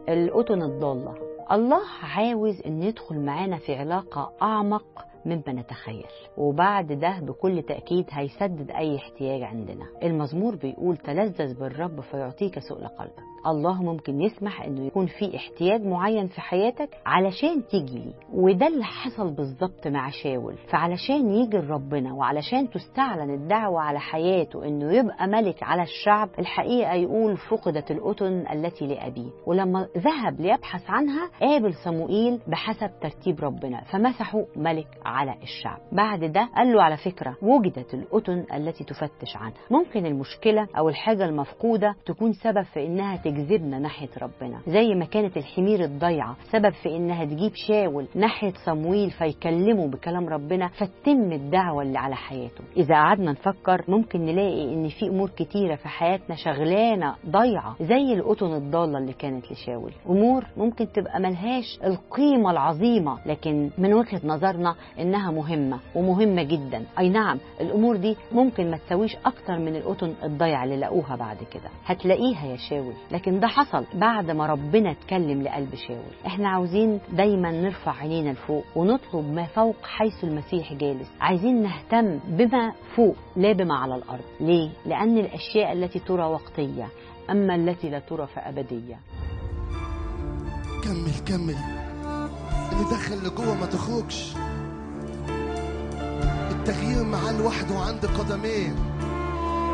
الأذن الضالة الله عاوز أن يدخل معانا في علاقة أعمق مما نتخيل وبعد ده بكل تأكيد هيسدد أي احتياج عندنا المزمور بيقول تلذذ بالرب فيعطيك سؤل قلبك الله ممكن يسمح انه يكون في احتياج معين في حياتك علشان تيجي لي وده اللي حصل بالظبط مع شاول فعلشان يجي لربنا وعلشان تستعلن الدعوة على حياته انه يبقى ملك على الشعب الحقيقة يقول فقدت الأذن التي لأبيه ولما ذهب ليبحث عنها قابل صموئيل بحسب ترتيب ربنا فمسحه ملك على الشعب بعد ده قال له على فكرة وجدت الأذن التي تفتش عنها ممكن المشكلة أو الحاجة المفقودة تكون سبب في إنها تجذبنا ناحية ربنا زي ما كانت الحمير الضيعة سبب في إنها تجيب شاول ناحية صمويل فيكلمه بكلام ربنا فتتم الدعوة اللي على حياته إذا قعدنا نفكر ممكن نلاقي إن في أمور كتيرة في حياتنا شغلانة ضيعة زي الأذن الضالة اللي كانت لشاول أمور ممكن تبقى ملهاش القيمة العظيمة لكن من وجهة نظرنا إنها مهمة ومهمة جدا أي نعم الأمور دي ممكن ما تسويش أكتر من الأذن الضيعة اللي لقوها بعد كده هتلاقيها يا شاول لكن ده حصل بعد ما ربنا اتكلم لقلب شاول احنا عاوزين دايما نرفع عينينا لفوق ونطلب ما فوق حيث المسيح جالس عايزين نهتم بما فوق لا بما على الأرض ليه؟ لأن الأشياء التي ترى وقتية أما التي لا ترى فأبدية كمل كمل اللي دخل لجوه ما تخرجش التغيير معاه لوحده عند قدميه